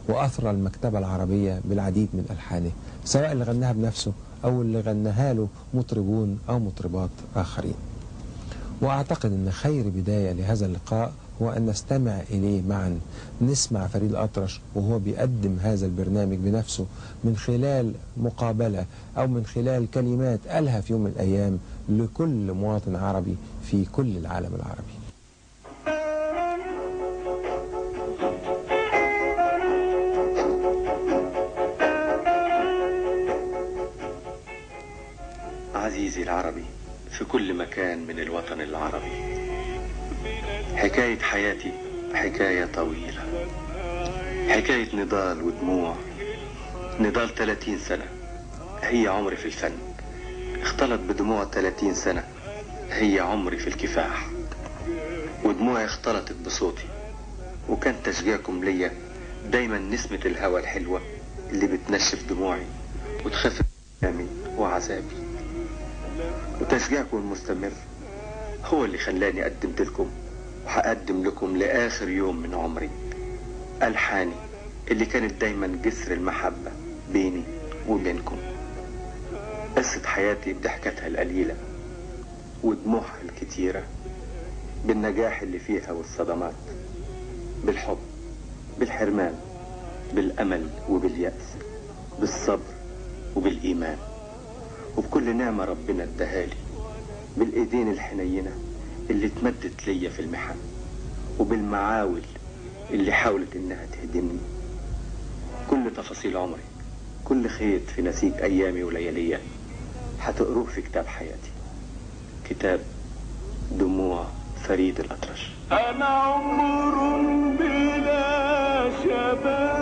وأثرى المكتبة العربية بالعديد من ألحانه سواء اللي غناها بنفسه أو اللي غناها له مطربون أو مطربات آخرين وأعتقد أن خير بداية لهذا اللقاء هو أن نستمع إليه معا نسمع فريد الأطرش وهو بيقدم هذا البرنامج بنفسه من خلال مقابلة أو من خلال كلمات قالها في يوم من الأيام لكل مواطن عربي في كل العالم العربي عزيزي العربي في كل مكان من الوطن العربي حكاية حياتي حكاية طويلة حكاية نضال ودموع نضال 30 سنة هي عمري في الفن اختلط بدموع 30 سنة هي عمري في الكفاح ودموعي اختلطت بصوتي وكان تشجيعكم ليا دايما نسمة الهوى الحلوة اللي بتنشف دموعي وتخفف ألامي وعذابي وتشجيعكم المستمر هو اللي خلاني قدمت لكم وهقدم لكم لآخر يوم من عمري ألحاني اللي كانت دايما جسر المحبة بيني وبينكم قصة حياتي بضحكتها القليلة ودموعها الكتيرة بالنجاح اللي فيها والصدمات بالحب بالحرمان بالأمل وباليأس بالصبر وبالإيمان وبكل نعمة ربنا ادهالي بالإيدين الحنينة اللي اتمدت ليا في المحن وبالمعاول اللي حاولت إنها تهدمني كل تفاصيل عمري كل خيط في نسيج أيامي وليالية هتقروه في كتاب حياتي كتاب دموع فريد الأطرش أنا عمر بلا شباب